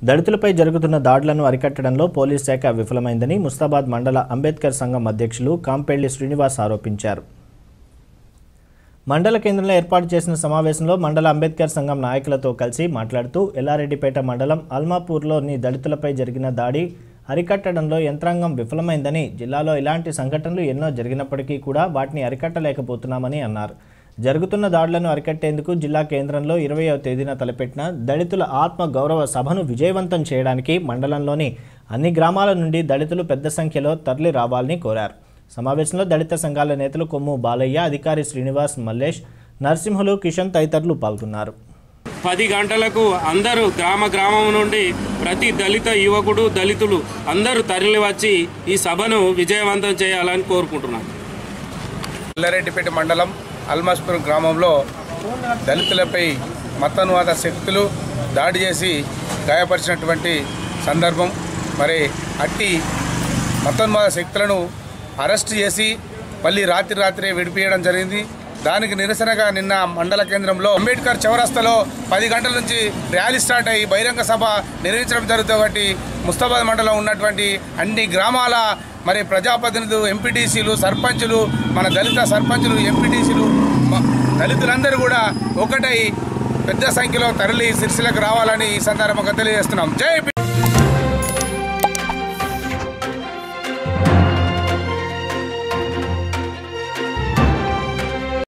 దళితులపై జరుగుతున్న దాడులను అరికట్టడంలో పోలీస్ శాఖ విఫలమైందని ముస్తాబాద్ మండల అంబేద్కర్ సంఘం అధ్యక్షులు కాంపెళ్లి శ్రీనివాస్ ఆరోపించారు మండల కేంద్రంలో ఏర్పాటు చేసిన సమావేశంలో మండల అంబేద్కర్ సంఘం నాయకులతో కలిసి మాట్లాడుతూ ఎల్లారెడ్డిపేట మండలం అల్మాపూర్లోని దళితులపై జరిగిన దాడి అరికట్టడంలో యంత్రాంగం విఫలమైందని జిల్లాలో ఇలాంటి సంఘటనలు ఎన్నో జరిగినప్పటికీ కూడా వాటిని అరికట్టలేకపోతున్నామని అన్నారు జరుగుతున్న దాడులను అరికట్టేందుకు జిల్లా కేంద్రంలో ఇరవయవ తేదీన తలపెట్టిన దళితుల ఆత్మ గౌరవ సభను విజయవంతం చేయడానికి మండలంలోని అన్ని గ్రామాల నుండి దళితులు పెద్ద సంఖ్యలో తరలి రావాలని కోరారు సమావేశంలో దళిత సంఘాల నేతలు కొమ్ము బాలయ్య అధికారి శ్రీనివాస్ మల్లేష్ నరసింహులు కిషన్ తదితరులు పాల్గొన్నారు పది గంటలకు అందరూ గ్రామ గ్రామం నుండి ప్రతి దళిత యువకుడు దళితులు అందరూ తరలి వచ్చి ఈ సభను విజయవంతం చేయాలని కోరుకుంటున్నాను ఎల్లారెడ్డిపేట మండలం అల్మాస్పురం గ్రామంలో దళితులపై మతన్వాద శక్తులు దాడి చేసి గాయపరిచినటువంటి సందర్భం మరి అట్టి మతన్వాద శక్తులను అరెస్ట్ చేసి మళ్ళీ రాత్రి రాత్రే విడిపియడం జరిగింది దానికి నిరసనగా నిన్న మండల కేంద్రంలో అంబేద్కర్ చౌరస్తాలో పది గంటల నుంచి ర్యాలీ స్టార్ట్ అయ్యి బహిరంగ సభ నిర్వహించడం జరుగుతుంది కాబట్టి ముస్తాబాద్ మండలం ఉన్నటువంటి అన్ని గ్రామాల మరి ప్రజాప్రతినిధులు ఎంపీటీసీలు సర్పంచులు మన దళిత సర్పంచులు ఎంపీటీసీలు దళితులందరూ కూడా ఒకటై పెద్ద సంఖ్యలో తరలి సిరిసిలకు రావాలని ఈ సందర్భంగా తెలియజేస్తున్నాం జై